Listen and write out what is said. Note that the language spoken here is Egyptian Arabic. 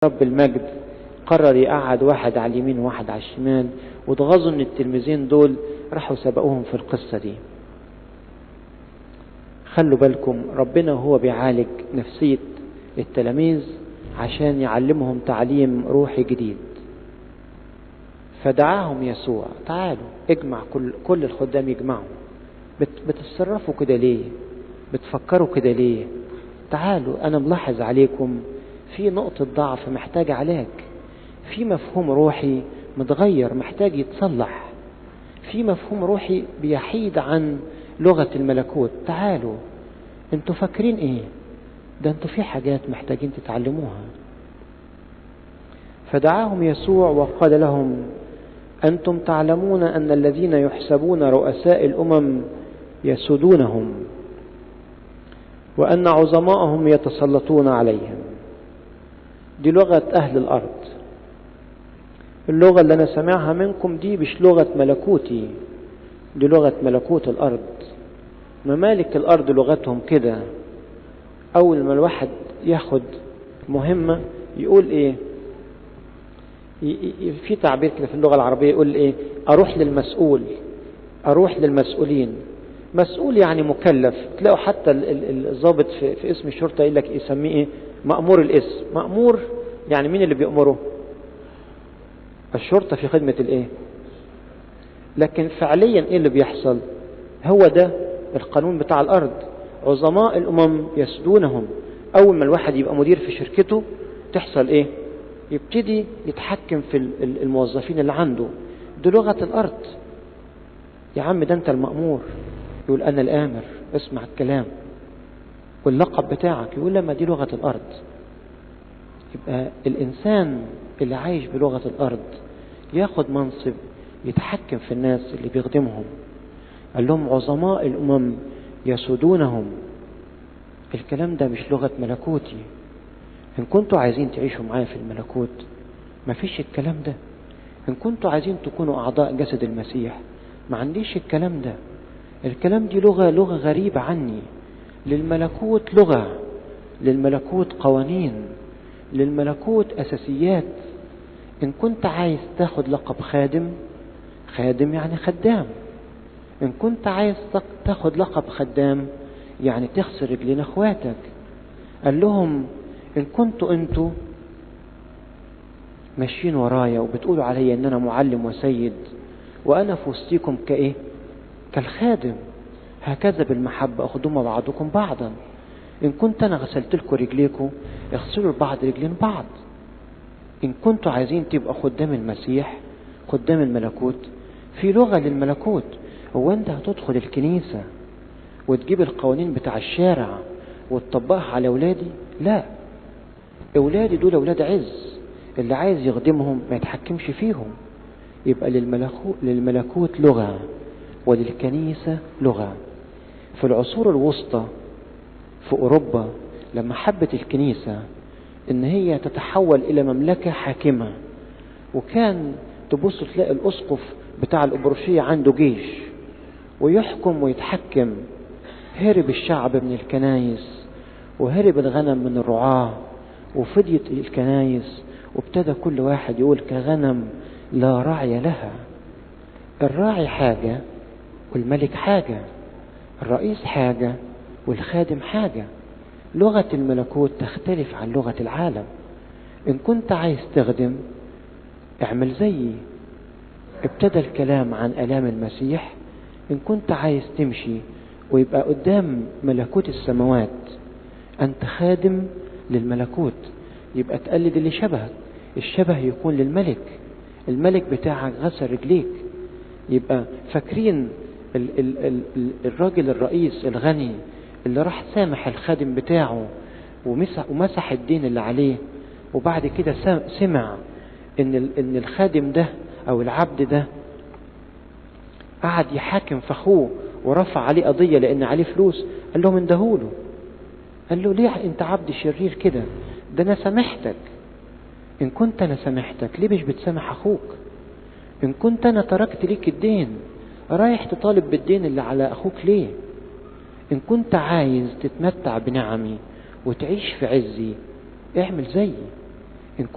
رب المجد قرر يقعد واحد على اليمين وواحد على الشمال واتغاظوا ان التلميذين دول راحوا سبقوهم في القصة دي خلوا بالكم ربنا هو بيعالج نفسية التلاميذ عشان يعلمهم تعليم روحي جديد فدعاهم يسوع تعالوا اجمع كل, كل الخدام يجمعوا بت بتتصرفوا كده ليه بتفكروا كده ليه تعالوا انا ملاحظ عليكم في نقطة ضعف محتاج علاج في مفهوم روحي متغير محتاج يتصلح في مفهوم روحي بيحيد عن لغة الملكوت تعالوا انتوا فاكرين ايه ده انتوا في حاجات محتاجين تتعلموها فدعاهم يسوع وقال لهم أنتم تعلمون أن الذين يحسبون رؤساء الأمم يسودونهم وأن عظماءهم يتسلطون عليهم دي لغة أهل الأرض اللغة اللي أنا سامعها منكم دي مش لغة ملكوتي دي لغة ملكوت الأرض ممالك الأرض لغتهم كده أول ما الواحد ياخد مهمة يقول إيه في تعبير كده في اللغة العربية يقول إيه أروح للمسؤول أروح للمسؤولين مسؤول يعني مكلف تلاقوا حتى الضابط في, في اسم الشرطة يقول لك يسميه إيه مأمور الاسم مأمور يعني مين اللي بيأمره الشرطة في خدمة الإيه لكن فعليا إيه اللي بيحصل هو ده القانون بتاع الأرض عظماء الأمم يسدونهم أول ما الواحد يبقى مدير في شركته تحصل إيه يبتدي يتحكم في الموظفين اللي عنده دي لغة الأرض يا عم ده أنت المأمور يقول أنا الآمر اسمع الكلام واللقب بتاعك يقول لما دي لغة الأرض يبقى الإنسان اللي عايش بلغة الأرض ياخد منصب يتحكم في الناس اللي بيخدمهم قال لهم عظماء الأمم يسودونهم الكلام ده مش لغة ملكوتي إن كنتوا عايزين تعيشوا معايا في الملكوت مفيش الكلام ده إن كنتوا عايزين تكونوا أعضاء جسد المسيح ما عنديش الكلام ده الكلام دي لغة لغة غريبة عني للملكوت لغة للملكوت قوانين للملكوت أساسيات إن كنت عايز تاخد لقب خادم خادم يعني خدام إن كنت عايز تاخد لقب خدام يعني تخسر رجلين اخواتك قال لهم إن كنتوا أنتوا ماشيين ورايا وبتقولوا عليا إن أنا معلم وسيد وأنا في وسطيكم كإيه كالخادم هكذا بالمحبة أخدم بعضكم بعضا إن كنت أنا غسلت لكم رجليكم اغسلوا لبعض رجلين بعض إن كنتوا عايزين تبقى خدام المسيح خدام الملكوت في لغة للملكوت هو أنت هتدخل الكنيسة وتجيب القوانين بتاع الشارع وتطبقها على أولادي لا أولادي دول أولاد عز اللي عايز يخدمهم ما يتحكمش فيهم يبقى للملكوت, للملكوت لغة وللكنيسة لغة في العصور الوسطى في أوروبا لما حبت الكنيسة إن هي تتحول إلى مملكة حاكمة وكان تبص تلاقي الأسقف بتاع الأبروشية عنده جيش ويحكم ويتحكم هرب الشعب من الكنايس وهرب الغنم من الرعاة وفديت الكنايس وابتدى كل واحد يقول كغنم لا رعي لها الراعي حاجة والملك حاجة الرئيس حاجة والخادم حاجة لغة الملكوت تختلف عن لغة العالم إن كنت عايز تخدم اعمل زيي ابتدى الكلام عن ألام المسيح إن كنت عايز تمشي ويبقى قدام ملكوت السماوات أنت خادم للملكوت يبقى تقلد اللي شبهك الشبه يكون للملك الملك بتاعك غسل رجليك يبقى فاكرين ال ال ال الراجل الرئيس الغني اللي راح سامح الخادم بتاعه ومسح, ومسح الدين اللي عليه وبعد كده سمع ان ان الخادم ده او العبد ده قعد يحاكم في اخوه ورفع عليه قضيه لان عليه فلوس قال لهم اندهوله قال له ليه انت عبد شرير كده ده انا سامحتك ان كنت انا سامحتك ليه مش بتسامح اخوك ان كنت انا تركت ليك الدين رايح تطالب بالدين اللي على اخوك ليه ان كنت عايز تتمتع بنعمي وتعيش في عزي اعمل زيي